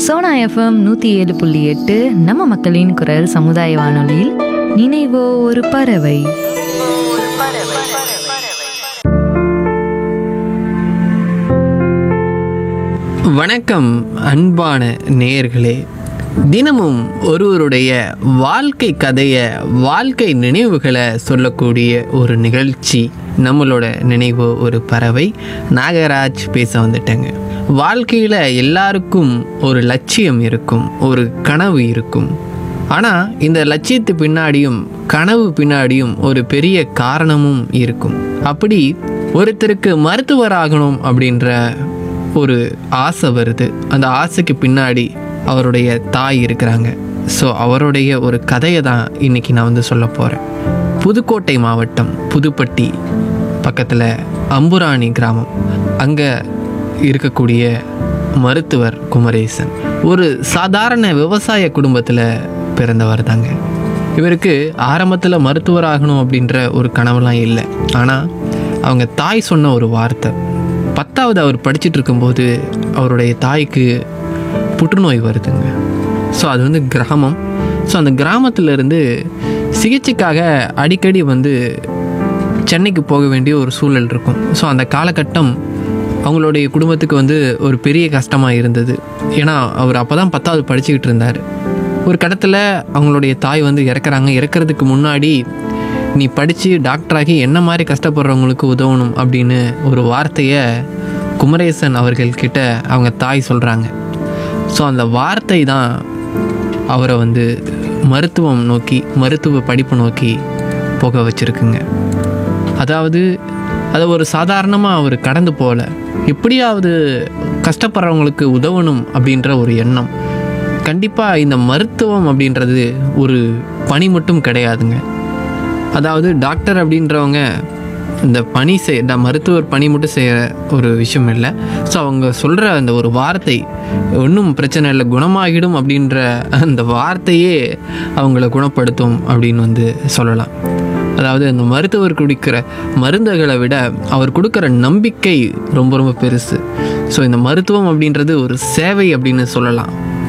Sona FM நூற்றி ஏழு புள்ளி எட்டு நம்ம மக்களின் குரல் சமுதாய வானொலியில் நினைவோ ஒரு பறவை வணக்கம் அன்பான நேயர்களே தினமும் ஒருவருடைய வாழ்க்கை கதையை வாழ்க்கை நினைவுகளை சொல்லக்கூடிய ஒரு நிகழ்ச்சி நம்மளோட நினைவு ஒரு பறவை நாகராஜ் பேச வந்துட்டேங்க வாழ்க்கையில் எல்லாருக்கும் ஒரு லட்சியம் இருக்கும் ஒரு கனவு இருக்கும் ஆனால் இந்த லட்சியத்து பின்னாடியும் கனவு பின்னாடியும் ஒரு பெரிய காரணமும் இருக்கும் அப்படி ஒருத்தருக்கு மருத்துவராகணும் அப்படின்ற ஒரு ஆசை வருது அந்த ஆசைக்கு பின்னாடி அவருடைய தாய் இருக்கிறாங்க ஸோ அவருடைய ஒரு கதையை தான் இன்னைக்கு நான் வந்து சொல்ல போகிறேன் புதுக்கோட்டை மாவட்டம் புதுப்பட்டி பக்கத்தில் அம்புராணி கிராமம் அங்கே இருக்கக்கூடிய மருத்துவர் குமரேசன் ஒரு சாதாரண விவசாய குடும்பத்தில் பிறந்தவர் தாங்க இவருக்கு ஆரம்பத்தில் மருத்துவர் ஆகணும் அப்படின்ற ஒரு கனவுலாம் இல்லை ஆனால் அவங்க தாய் சொன்ன ஒரு வார்த்தை பத்தாவது அவர் படிச்சிட்டு இருக்கும்போது அவருடைய தாய்க்கு புற்றுநோய் வருதுங்க ஸோ அது வந்து கிராமம் ஸோ அந்த கிராமத்திலேருந்து சிகிச்சைக்காக அடிக்கடி வந்து சென்னைக்கு போக வேண்டிய ஒரு சூழல் இருக்கும் ஸோ அந்த காலகட்டம் அவங்களுடைய குடும்பத்துக்கு வந்து ஒரு பெரிய கஷ்டமாக இருந்தது ஏன்னா அவர் அப்போ தான் பத்தாவது படிச்சுக்கிட்டு இருந்தார் ஒரு கடத்தில் அவங்களுடைய தாய் வந்து இறக்குறாங்க இறக்கிறதுக்கு முன்னாடி நீ படித்து டாக்டராகி என்ன மாதிரி கஷ்டப்படுறவங்களுக்கு உதவணும் அப்படின்னு ஒரு வார்த்தையை குமரேசன் அவர்கள்கிட்ட அவங்க தாய் சொல்கிறாங்க ஸோ அந்த வார்த்தை தான் அவரை வந்து மருத்துவம் நோக்கி மருத்துவ படிப்பு நோக்கி போக வச்சுருக்குங்க அதாவது அதை ஒரு சாதாரணமாக அவர் கடந்து போகல எப்படியாவது கஷ்டப்படுறவங்களுக்கு உதவணும் அப்படின்ற ஒரு எண்ணம் கண்டிப்பாக இந்த மருத்துவம் அப்படின்றது ஒரு பணி மட்டும் கிடையாதுங்க அதாவது டாக்டர் அப்படின்றவங்க இந்த பணி செய் இந்த மருத்துவர் பணி மட்டும் செய்கிற ஒரு விஷயம் இல்லை ஸோ அவங்க சொல்கிற அந்த ஒரு வார்த்தை ஒன்றும் பிரச்சனை இல்லை குணமாகிடும் அப்படின்ற அந்த வார்த்தையே அவங்கள குணப்படுத்தும் அப்படின்னு வந்து சொல்லலாம் அதாவது அந்த மருத்துவர் குடிக்கிற மருந்துகளை விட அவர் கொடுக்குற நம்பிக்கை ரொம்ப ரொம்ப பெருசு ஸோ இந்த மருத்துவம் அப்படின்றது ஒரு சேவை அப்படின்னு சொல்லலாம்